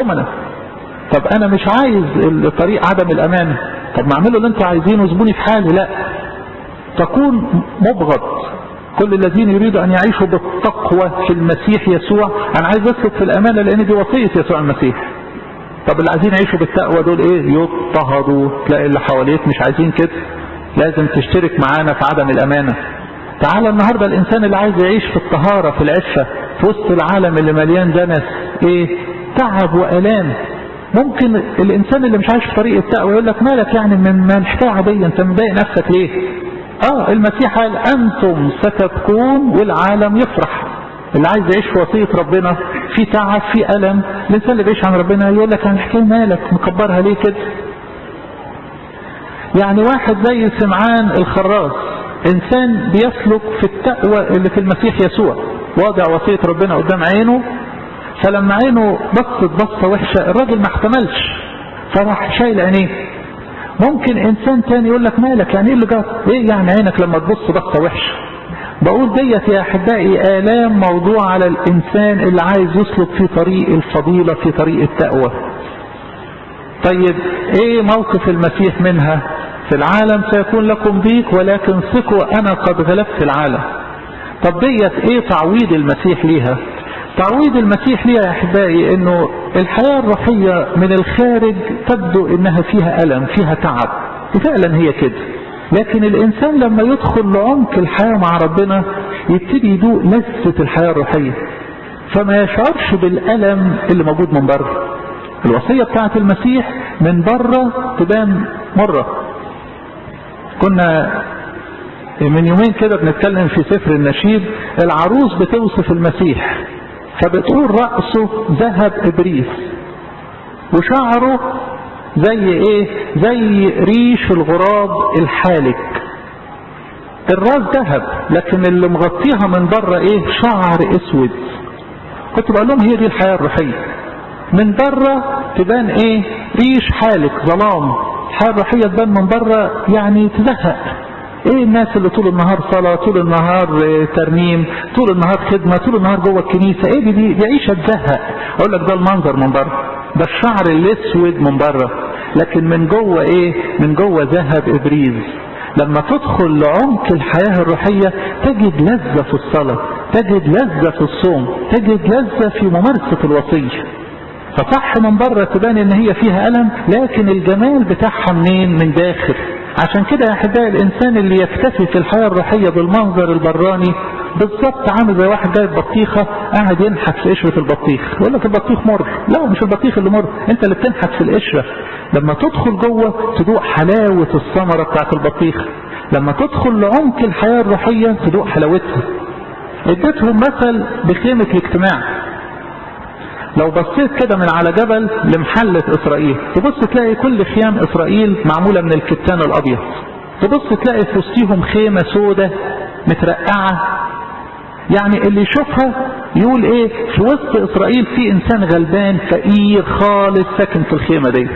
امنا طب انا مش عايز الطريق عدم الامانه طب ما اعملوا اللي انتوا عايزينه وسيبوني في حالي لا تكون مبغض كل الذين يريدوا ان يعيشوا بالتقوى في المسيح يسوع انا عايز اسلك في الامانه لان دي وصيه يسوع المسيح طب اللي عايزين يعيشوا بالتقوى دول ايه يضطهدوا تلاقي اللي حواليك مش عايزين كده لازم تشترك معانا في عدم الامانه تعالى النهارده الانسان اللي عايز يعيش في الطهاره في العفه في وسط العالم اللي مليان دنس ايه تعب والام ممكن الانسان اللي مش عايش في طريق التقوى يقول لك مالك يعني من ما الحكايه عاديه انت مضايق نفسك ليه؟ اه المسيح قال انتم ستبكون والعالم يفرح اللي عايز يعيش في وصيه ربنا في تعب في الم الانسان اللي بيعيش عن ربنا يقول لك عن الحكايه مالك مكبرها ليه كده؟ يعني واحد زي سمعان الخراز انسان بيسلك في التقوى اللي في المسيح يسوع واضع وصيه ربنا قدام عينه فلما عينه بصت بصه وحشه الراجل ما احتملش فراح شايل عينيه ممكن انسان تاني يقول لك مالك يعني ايه اللي جرى؟ ايه يعني عينك لما تبص بصه وحشه؟ بقول ديت يا احبائي الام موضوع على الانسان اللي عايز يسلك في طريق الفضيله في طريق التقوى. طيب ايه موقف المسيح منها؟ في العالم سيكون لكم ضيق ولكن ثقوا انا قد غلبت العالم. طب ديت ايه تعويض المسيح ليها؟ تعويض المسيح ليها يا احبائي انه الحياه الروحيه من الخارج تبدو انها فيها الم فيها تعب فعلا هي كده لكن الانسان لما يدخل لعمق الحياه مع ربنا يبتدي يدوق لذه الحياه الروحيه فما يشعرش بالالم اللي موجود من بره الوصيه بتاعت المسيح من بره تبان مره كنا من يومين كده بنتكلم في سفر النشيد العروس بتوصف المسيح فبتقول رأسه ذهب إبريس وشعره زي ايه زي ريش الغراب الحالك الراس ذهب لكن اللي مغطيها من بره ايه شعر اسود كنت بقول لهم هي دي الحياة الروحية من بره تبان ايه ريش حالك ظلام الحياة الروحية تبان من بره يعني تزهق ايه الناس اللي طول النهار صلاة طول النهار ترنيم طول النهار خدمة طول النهار جوه الكنيسة ايه دي دي, دي عيشة تزهق اقول لك ده المنظر من بره ده الشعر الاسود من بره لكن من جوه ايه من جوه ذهب ابريز لما تدخل لعمق الحياة الروحية تجد لذة في الصلاة تجد لذة في الصوم تجد لذة في ممارسة الوصية فصح من بره تبان ان هي فيها ألم لكن الجمال بتاعها منين من داخل عشان كده يا احبائي الانسان اللي يكتفي في الحياه الروحيه بالمنظر البراني بالظبط عامل زي واحد جايب بطيخه قاعد ينحت في قشره البطيخ يقول لك البطيخ مر لا مش البطيخ اللي مر انت اللي بتنحت في القشره لما تدخل جوه تدوق حلاوه الثمره بتاعت البطيخ لما تدخل لعمق الحياه الروحيه تدوق حلاوتها اديتهم مثل بخيمه الاجتماع لو بصيت كده من على جبل لمحلة إسرائيل تبص تلاقي كل خيام إسرائيل معمولة من الكتان الأبيض تبص تلاقي في وسطيهم خيمة سودة مترقعة يعني اللي يشوفها يقول ايه في وسط إسرائيل في إنسان غلبان فقير خالص ساكن في الخيمة دي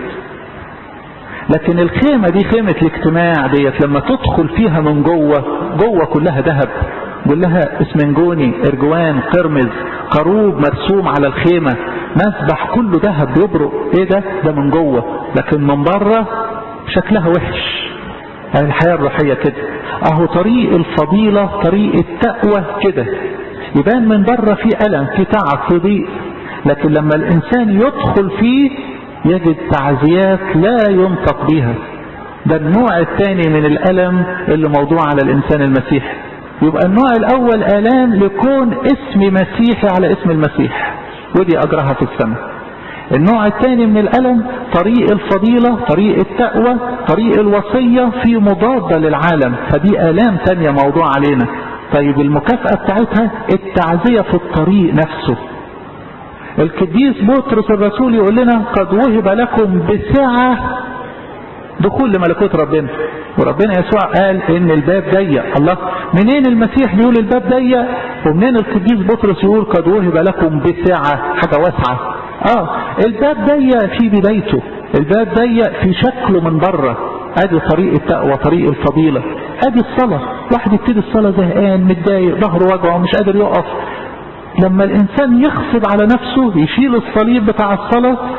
لكن الخيمة دي خيمة الاجتماع ديت لما تدخل فيها من جوه جوه كلها ذهب كلها اسمنجوني ارجوان قرمز قروب مرسوم على الخيمة مسبح كله ذهب بيبرق ايه ده ده من جوه لكن من بره شكلها وحش يعني الحياة الروحية كده اهو طريق الفضيلة طريق التقوى كده يبان من بره في ألم في تعب في ضيق لكن لما الإنسان يدخل فيه يجد تعزيات لا ينطق بها ده النوع الثاني من الألم اللي موضوع على الإنسان المسيحي يبقى النوع الأول آلام لكون اسم مسيحي على اسم المسيح ودي أجرها في السماء النوع الثاني من الألم طريق الفضيلة طريق التقوى طريق الوصية في مضادة للعالم فدي آلام تانية موضوع علينا طيب المكافأة بتاعتها التعزية في الطريق نفسه القديس بطرس الرسول يقول لنا قد وهب لكم بسعة دخول لملكوت ربنا وربنا يسوع قال ان الباب ضيق الله منين المسيح بيقول الباب ضيق ومنين القديس بطرس يقول قد وهب لكم بسعة حاجة واسعة اه الباب ضيق في بدايته الباب ضيق في شكله من بره ادي طريق التقوى طريق الفضيلة ادي الصلاة واحد يبتدي الصلاة زهقان متضايق ظهره وجعه مش قادر يقف لما الانسان يغصب على نفسه يشيل الصليب بتاع الصلاة